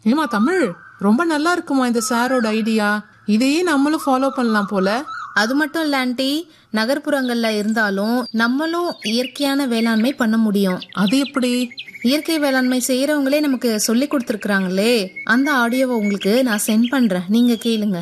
ஏமா தமிழ் ரொம்ப நல்லா இருக்குமா இந்த சாரோட ஐடியா இதையே நம்மளும் ஃபாலோ பண்ணலாம் போல அது மட்டும் இல்ல ஆண்டி நகர்ப்புறங்கள்ல இருந்தாலும் நம்மளும் இயற்கையான வேளாண்மை பண்ண முடியும் அது எப்படி இயற்கை வேளாண்மை செய்யறவங்களே நமக்கு சொல்லி கொடுத்துருக்காங்களே அந்த ஆடியோவை உங்களுக்கு நான் சென்ட் பண்றேன் நீங்க கேளுங்க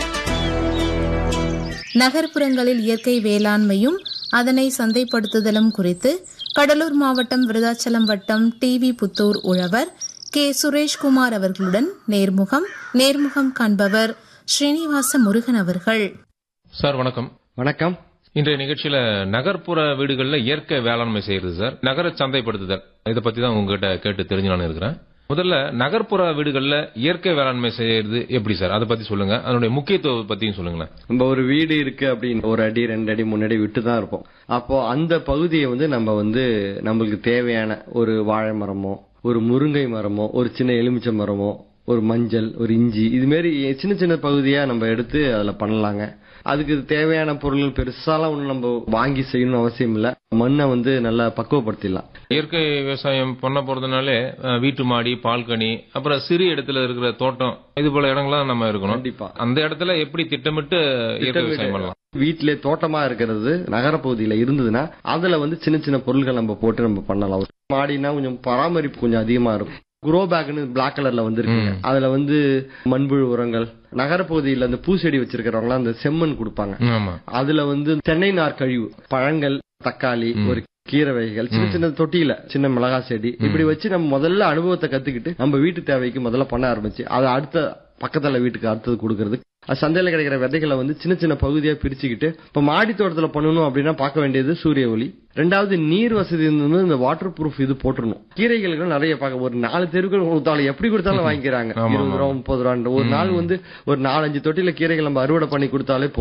நகர்ப்புறங்களில் இயற்கை வேளாண்மையும் அதனை சந்தைப்படுத்துதலும் குறித்து கடலூர் மாவட்டம் விருதாச்சலம் வட்டம் டிவி புத்தூர் உழவர் கே சுரேஷ்குமார் அவர்களுடன் நேர்முகம் நேர்முகம் காண்பவர் ஸ்ரீனிவாச முருகன் அவர்கள் சார் வணக்கம் வணக்கம் இன்றைய நிகழ்ச்சியில நகர்ப்புற வீடுகள்ல இயற்கை வேளாண்மை செய்யறது சார் நகர சந்தைப்படுத்துதல் இதை பத்தி தான் உங்ககிட்ட கேட்டு தெரிஞ்சு நான் இருக்கிறேன் முதல்ல நகர்ப்புற வீடுகள்ல இயற்கை வேளாண்மை செய்யறது எப்படி சார் அதை பத்தி சொல்லுங்க அதனுடைய முக்கியத்துவம் பத்தியும் சொல்லுங்களேன் நம்ம ஒரு வீடு இருக்கு அப்படின்னு ஒரு அடி ரெண்டு அடி மூணு அடி விட்டு தான் இருப்போம் அப்போ அந்த பகுதியை வந்து நம்ம வந்து நம்மளுக்கு தேவையான ஒரு வாழை மரமோ ஒரு முருங்கை மரமோ ஒரு சின்ன எலுமிச்சை மரமோ ஒரு மஞ்சள் ஒரு இஞ்சி இது மாதிரி சின்ன சின்ன பகுதியா நம்ம எடுத்து அதுல பண்ணலாங்க அதுக்கு தேவையான பொருட்கள் பெருசாலாம் ஒண்ணு நம்ம வாங்கி செய்யணும்னு அவசியம் இல்ல மண்ணை வந்து நல்லா பக்குவப்படுத்திடலாம் இயற்கை விவசாயம் பண்ண போறதுனாலே அஹ், வீட்டு மாடி பால்கனி அப்புறம் சிறு இடத்துல இருக்கிற தோட்டம் இது போல இடங்கள்லாம் நம்ம இருக்கணும் கண்டிப்பா அந்த இடத்துல எப்படி திட்டமிட்டு இயற்கை விவசாயம் பண்ணலாம் வீட்டிலே தோட்டமா இருக்கிறது நகரப்பகுதியில இருந்ததுன்னா அதுல வந்து சின்ன சின்ன பொருட்கள் நம்ம போட்டு நம்ம பண்ணலாம் மாடினா கொஞ்சம் பராமரிப்பு கொஞ்சம் அதிகமா இருக்கும் குரோ பேக்னு பிளாக் கலர்ல வந்துருக்கு அதுல வந்து மண்புழு உரங்கள் நகரப்பகுதியில அந்த பூச்செடி வச்சிருக்கிறவங்க அந்த செம்மண் கொடுப்பாங்க ஆமா அதுல வந்து தென்னை நார் கழிவு பழங்கள் தக்காளி ஒரு கீரை வகைகள் சின்ன சின்ன தொட்டியில சின்ன மிளகா செடி இப்படி வச்சு நம்ம முதல்ல அனுபவத்தை கத்துக்கிட்டு நம்ம வீட்டு தேவைக்கு முதல்ல பண்ண ஆரம்பிச்சு அதை அடுத்த பக்கத்துல வீட்டுக்கு அடுத்தது கொடுக்கறது அது சந்தையில கிடைக்கிற விதைகளை வந்து சின்ன சின்ன பகுதியா பிரிச்சுக்கிட்டு இப்ப மாடி தோட்டத்துல பண்ணணும் அப்படின்னா பார்க்க வேண்டியது சூரிய ஒளி ரெண்டாவது நீர் வசதி இருந்தது இந்த வாட்டர் ப்ரூஃப் இது போட்டுறணும் கீரைகளுக்கு நிறைய பார்க்க ஒரு நாலு தெருக்கள் கொடுத்தாலும் எப்படி கொடுத்தாலும் வாங்கிக்கிறாங்க ஆமா, இருபது ரூபா முப்பது ரூபான்ற ஒரு நாள் வந்து ஒரு நாலஞ்சு தொட்டில கீரைகள் நம்ம அறுவடை பண்ணி கொடுத்தாலே போதும்.